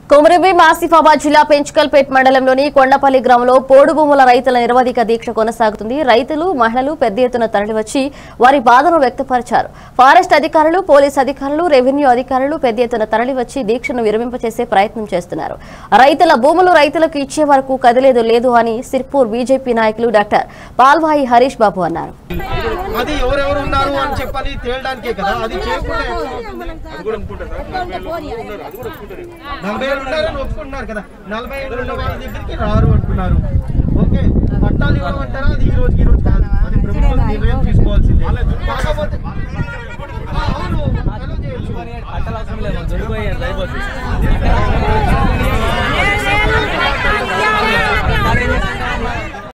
కొమరంభీం ఆసిఫాబాద్ జిల్లా పెంచుకల్పేట్ మండలంలోని కొండపల్లి గ్రామంలో పోడు భూముల రైతుల నిరవధిక దీక్ష కొనసాగుతుంది రైతులు మహిళలు పెద్ద ఎత్తున తరలివచ్చి వారి బాధను వ్యక్తపరిచారు ఫారెస్ట్ అధికారులు పోలీస్ అధికారులు రెవెన్యూ అధికారులు పెద్ద ఎత్తున తరలివచ్చి దీక్షను విరమింపచేసే ప్రయత్నం చేస్తున్నారు రైతుల భూములు రైతులకు ఇచ్చే వరకు కదిలేదు లేదు అని సిర్పూర్ బీజేపీ నాయకులు డాక్టర్ పాల్వాయి హరీష్ బాబు అన్నారు అది ఎవరెవరు ఉన్నారు అని చెప్పని తేలడానికే కదా అది చేయకుండా నలభై ఏళ్ళు ఉన్నారని ఒప్పుకుంటున్నారు కదా నలభై ఏళ్ళు ఉన్న వాళ్ళ దగ్గరికి రారు అంటున్నారు ఓకే పట్టాలు ఇవ్వమంటారా అది ఈ రోజుకి ఈ రోజు కాదు